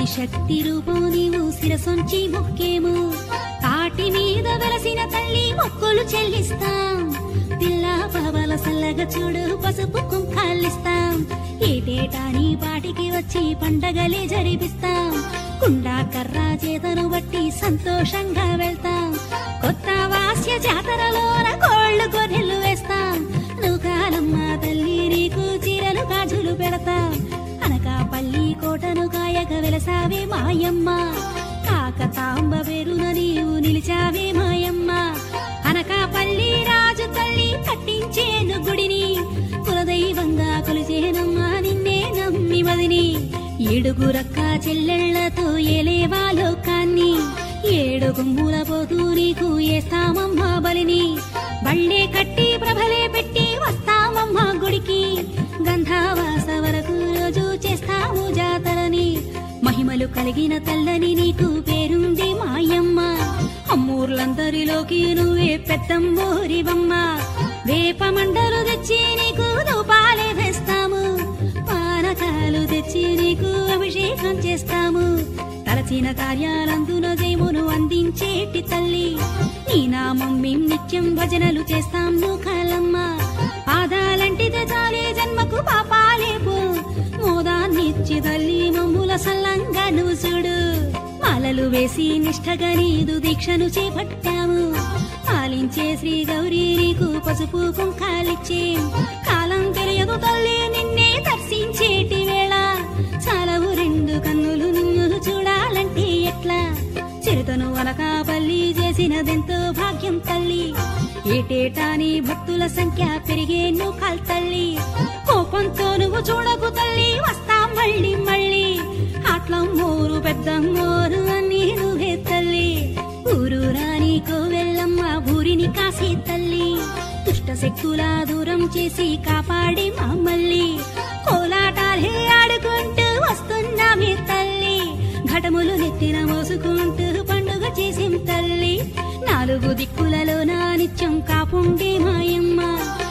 ఆదిశక్తి రూపం నీవు శిరసొంచి మొక్కేము తాటి మీద వెలసిన తల్లి మొక్కులు చెల్లిస్తాం పిల్ల పవల సల్లగా చూడు పసుపు కుంకాలిస్తాం ఏటేటా నీ పాటికి వచ్చి పండగలే జరిపిస్తాం కుండా కర్ర చేతను బట్టి సంతోషంగా వెళ్తాం కొత్త వాస్య జాతరలోన కోళ్ళు గొర్రెలు వేస్తాం నువ్వు కాలమ్మ తల్లి నీకు చీరలు గాజులు పెడతాం అనకాపల్లి కోటను కాయక వెలసావే మాయమ్మ కాకతాంబ పేరున నీవు నిలిచావే మాయమ్మ అనకాపల్లి రాజు తల్లి కట్టించేను గుడిని కులదైవంగా కొలిచేనమ్మా నిన్నే నమ్మి మదిని ఏడుగురక్క చెల్లెళ్లతో ఏలేవా లోకాన్ని ఏడు గుమ్ముల పోతూ నీకు ఏస్తామమ్మా బలిని బళ్ళే కట్టి ప్రభలే పెట్టి వస్తామమ్మా గుడికి గంధావాస వరకు రోజు చేస్తాము జాతరని మహిమలు కలిగిన తల్లని నీకు పేరుంది మాయమ్మ అమ్మూర్లందరిలోకి నువ్వే పెద్దమ్మోరివమ్మ వేప మండలు తెచ్చి నీకు రూపాలే వేస్తాము పానకాలు తెచ్చి నీకు అభిషేకం చేస్తాము తలచిన కార్యాలందున జయమును అందించేటి తల్లి నీ నామం మేం నిత్యం భజనలు చేస్తాం నువ్వు పాదాలంటితే చాలే జన్మకు పాపాలే పో మోదాన్నిచ్చి తల్లి మమ్ముల సల్లంగా నువ్వు చూడు మాలలు వేసి నిష్ఠగా నీదు దీక్షను చేపట్టాము పాలించే శ్రీ గౌరీ నీకు పసుపు కుంకాలిచ్చే కాలం తెలియదు తల్లి నిన్నే దర్శించేటి వేళ చాలవు రెండు కన్నులు నిన్ను చూడాలంటే ఎట్లా చిరుతను వనకాపల్లి చేసినదెంతో భాగ్యం తల్లి ఏటేటా నీ భక్తుల సంఖ్య పెరిగే నువ్వు తల్లి కోపంతో నువ్వు చూడకు తల్లి వస్తాం మళ్ళీ మళ్ళీ అట్లం మోరు పెద్ద మోరు అని నువ్వే తల్లి ఊరు రాని కోవెల్లమ్మ ఊరిని కాసే తల్లి దుష్ట శక్తుల దూరం చేసి కాపాడి మమ్మల్ని కోలాటాలే ఆడుకుంటూ వస్తున్నామే తల్లి ఘటములు నెత్తిన మోసుకుంటూ పండుగ చేసేం తల్లి నాలుగు దిక్కులలో నా నిత్యం కాపుండే మాయమ్మ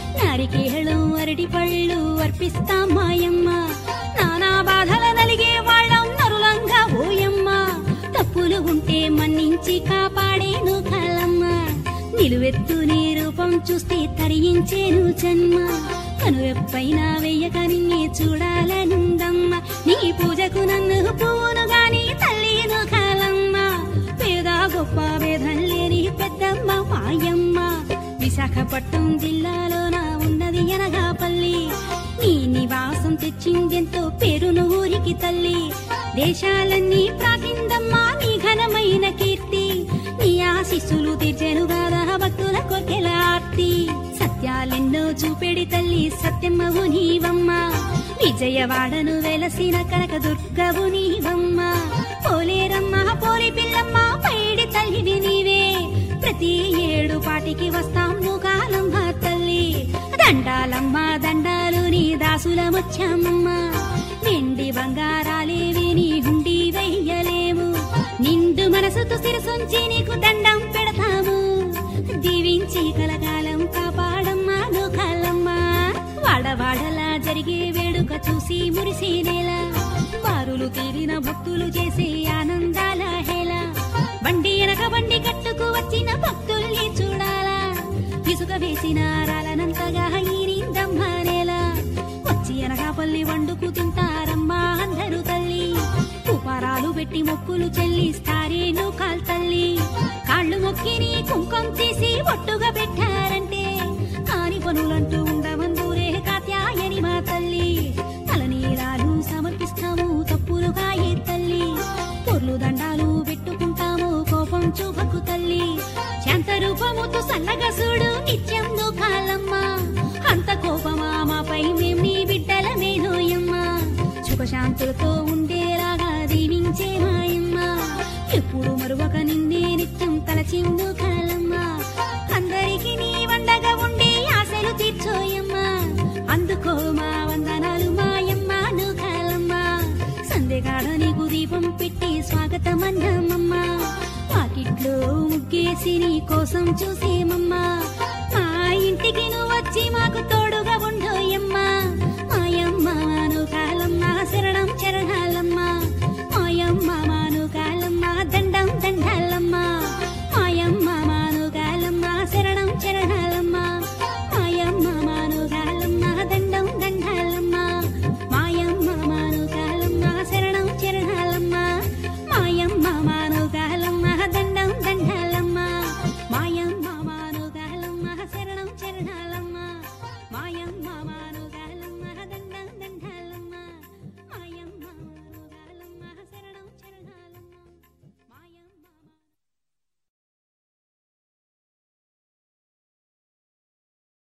నారికేళం అరటి పళ్ళు అర్పిస్తాం మాయమ్మ నానా బాధల నలిగే వాళ్ళం నరులంగా ఓయమ్మ తప్పులు ఉంటే మన్నించి కాపాడేను కలమ్మ నిలువెత్తు నీ రూపం చూస్తే తరించేను జన్మ కనురెప్పైనా వెయ్యక నిన్నే చూడాలనుందమ్మ నీ పూజకు నన్ను పువ్వును గాని తల్లిను కాలమ్మ పేద గొప్ప భేదం లేని పెద్దమ్మ మాయమ్మ విశాఖపట్నం జిల్లాలోన ఉన్నది అనగాపల్లి నీ నివాసం తెచ్చిందెంతో పేరును ఊరికి తల్లి దేశాలన్నీ ప్రాకిందమ్మా నీ ఘనమైన కీర్తి నీ ఆశీస్సులు తీర్చెను గాదా భక్తుల కొర్కెల ఆర్తి సత్యాలెన్నో చూపెడి తల్లి సత్యమ్మవు నీవమ్మ విజయవాడను వెలసిన కనక దుర్గవు నీవమ్మ పోలేరమ్మ పోలి పిల్లమ్మ పైడి తల్లివి నీవే ప్రతి ఏడు పాటికి వస్తాం నువ్వు కాలమ్మ తల్లి దండాలమ్మ దండాలు నీ దాసుల ముచ్చమ్మ వెండి బంగారాలేవి నీ హుండి వెయ్యలేము నిండు మనసుతో శిరసొంచి నీకు దండం పెడతాము దీవించి కలకాలం కాపాడమ్మా నువ్వు వాడవాడలా జరిగే వేడుక చూసి మురిసే నేల బారులు తీరిన భక్తులు చేసే ఆనందాల హేళ బండి వెనక బండి కట్టుకు వచ్చిన భక్తుల్ని చూడాలా ఇసుక వేసిన రాలనంతగా ఈరిందమ్మ నేల వచ్చి అనకాపల్లి వండుకు తింటారమ్మా అందరూ తల్లి ఉపారాలు పెట్టి మొక్కులు చెల్లిస్తారే నూకాల్ తల్లి కాళ్ళు మొక్కి నీ కుంకం తీసి ఒట్టుగా పెట్టారంటే కాని పనులంటూ ఉండమందూరే కాత్యాయని మా తల్లి తలనీలాలు సమర్పిస్తాము తప్పులుగా ఏ తల్లి పొర్లు దండాలు పెట్టుకుంటాము కోపం చూపకు తల్లి శాంత రూపముతో సల్లగా చూడు నిత్యం కాలమ్మ అంత కోపమా మాపై మేం నీ బిడ్డల మేనోయమ్మ సుఖశాంతులతో ఉండేలాగా దీవించే మాయమ్మ ఎప్పుడు మరువక నిన్నే నిత్యం తలచిందు కాలమ్మ అందరికి నీ వండగా ఉండే ఆశలు తీర్చోయమ్మ అందుకో మా వందనాలు మాయమ్మ నువ్వు కాలమ్మ సందెగాడ నీకు దీపం పెట్టి స్వాగతం అన్నామమ్మ వాకిట్లో ముగ్గేసి నీ కోసం చూసేమమ్మా మా ఇంటికి నువ్వు వచ్చి మాకు తోడుగా ఉండోయమ్మా మాయమ్మ నువ్వు కాలమ్మ శరణం చరణాలు